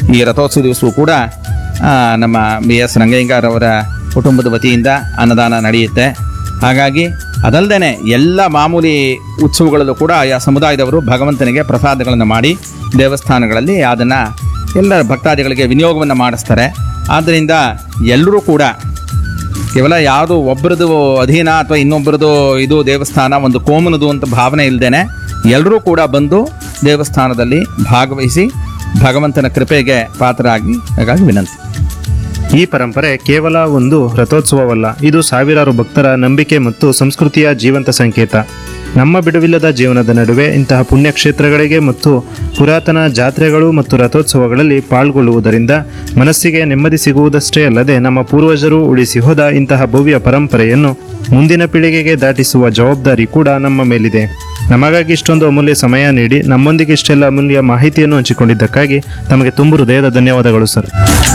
ಈ ರಥೋತ್ಸವ ದಿವಸವೂ ಕೂಡ ಆ, ನಮ್ಮ ಬಿ ಎಸ್ ರಂಗಯ್ಯಂಗಾರ್ ಅವರ ಕುಟುಂಬದ ವತಿಯಿಂದ ಅನ್ನದಾನ ನಡೆಯುತ್ತೆ ಹಾಗಾಗಿ ಅದಲ್ಲದೆ ಎಲ್ಲ ಮಾಮೂಲಿ ಉತ್ಸವಗಳಲ್ಲೂ ಕೂಡ ಆಯಾ ಸಮುದಾಯದವರು ಭಗವಂತನಿಗೆ ಪ್ರಸಾದಗಳನ್ನು ಮಾಡಿ ದೇವಸ್ಥಾನಗಳಲ್ಲಿ ಅದನ್ನು ಎಲ್ಲ ಭಕ್ತಾದಿಗಳಿಗೆ ವಿನಿಯೋಗವನ್ನು ಮಾಡಿಸ್ತಾರೆ ಆದ್ದರಿಂದ ಎಲ್ಲರೂ ಕೂಡ ಕೇವಲ ಯಾವುದು ಒಬ್ಬರದು ಅಧೀನ ಅಥವಾ ಇನ್ನೊಬ್ಬರದು ಇದು ದೇವಸ್ಥಾನ ಒಂದು ಕೋಮನದು ಅಂತ ಭಾವನೆ ಇಲ್ಲದೇನೆ ಎಲ್ಲರೂ ಕೂಡ ಬಂದು ದೇವಸ್ಥಾನದಲ್ಲಿ ಭಾಗವಹಿಸಿ ಭಗವಂತನ ಕೃಪೆಗೆ ಪಾತ್ರರಾಗಿ ಹಾಗಾಗಿ ವಿನಂತಿ ಈ ಪರಂಪರೆ ಕೇವಲ ಒಂದು ರಥೋತ್ಸವವಲ್ಲ ಇದು ಸಾವಿರಾರು ಭಕ್ತರ ನಂಬಿಕೆ ಮತ್ತು ಸಂಸ್ಕೃತಿಯ ಜೀವಂತ ಸಂಕೇತ ನಮ್ಮ ಬಿಡುವಿಲ್ಲದ ಜೀವನದ ನಡುವೆ ಇಂತಹ ಪುಣ್ಯಕ್ಷೇತ್ರಗಳಿಗೆ ಮತ್ತು ಪುರಾತನ ಜಾತ್ರೆಗಳು ಮತ್ತು ರಥೋತ್ಸವಗಳಲ್ಲಿ ಪಾಲ್ಗೊಳ್ಳುವುದರಿಂದ ಮನಸ್ಸಿಗೆ ನೆಮ್ಮದಿ ಸಿಗುವುದಷ್ಟೇ ಅಲ್ಲದೆ ನಮ್ಮ ಪೂರ್ವಜರು ಉಳಿಸಿ ಹೋದ ಇಂತಹ ಭವ್ಯ ಪರಂಪರೆಯನ್ನು ಮುಂದಿನ ಪೀಳಿಗೆಗೆ ದಾಟಿಸುವ ಜವಾಬ್ದಾರಿ ಕೂಡ ನಮ್ಮ ಮೇಲಿದೆ ನಮಗಾಗಿ ಇಷ್ಟೊಂದು ಅಮೂಲ್ಯ ಸಮಯ ನೀಡಿ ನಮ್ಮೊಂದಿಗೆ ಇಷ್ಟೆಲ್ಲ ಅಮೂಲ್ಯ ಮಾಹಿತಿಯನ್ನು ಹಂಚಿಕೊಂಡಿದ್ದಕ್ಕಾಗಿ ತಮಗೆ ತುಂಬು ಹೃದಯದ ಧನ್ಯವಾದಗಳು ಸರ್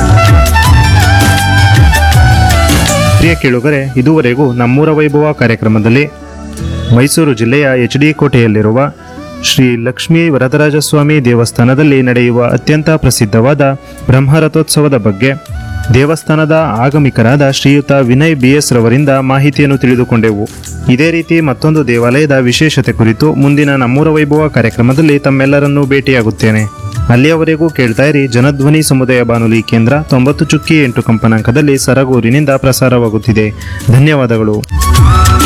ಪ್ರಿಯ ಕೇಳುಗರೆ ಇದುವರೆಗೂ ನಮ್ಮೂರ ವೈಭವ ಕಾರ್ಯಕ್ರಮದಲ್ಲಿ ಮೈಸೂರು ಜಿಲ್ಲೆಯ ಎಚ್ ಡಿ ಕೋಟೆಯಲ್ಲಿರುವ ಶ್ರೀ ಲಕ್ಷ್ಮೀ ವರದರಾಜಸ್ವಾಮಿ ದೇವಸ್ಥಾನದಲ್ಲಿ ನಡೆಯುವ ಅತ್ಯಂತ ಪ್ರಸಿದ್ಧವಾದ ಬ್ರಹ್ಮರಥೋತ್ಸವದ ಬಗ್ಗೆ ದೇವಸ್ಥಾನದ ಆಗಮಿಕರಾದ ಶ್ರೀಯುತ ವಿನಯ್ ಬಿ ಎಸ್ ರವರಿಂದ ಮಾಹಿತಿಯನ್ನು ತಿಳಿದುಕೊಂಡೆವು ಇದೇ ರೀತಿ ಮತ್ತೊಂದು ದೇವಾಲಯದ ವಿಶೇಷತೆ ಕುರಿತು ಮುಂದಿನ ನಮ್ಮೂರ ವೈಭವ ಕಾರ್ಯಕ್ರಮದಲ್ಲಿ ತಮ್ಮೆಲ್ಲರನ್ನೂ ಭೇಟಿಯಾಗುತ್ತೇನೆ ಅಲ್ಲಿಯವರೆಗೂ ಕೇಳ್ತಾ ಇರಿ ಜನಧ್ವನಿ ಸಮುದಾಯ ಬಾನುಲಿ ಕೇಂದ್ರ ತೊಂಬತ್ತು ಚುಕ್ಕಿ ಎಂಟು ಕಂಪನಾಂಕದಲ್ಲಿ ಸರಗೂರಿನಿಂದ ಪ್ರಸಾರವಾಗುತ್ತಿದೆ ಧನ್ಯವಾದಗಳು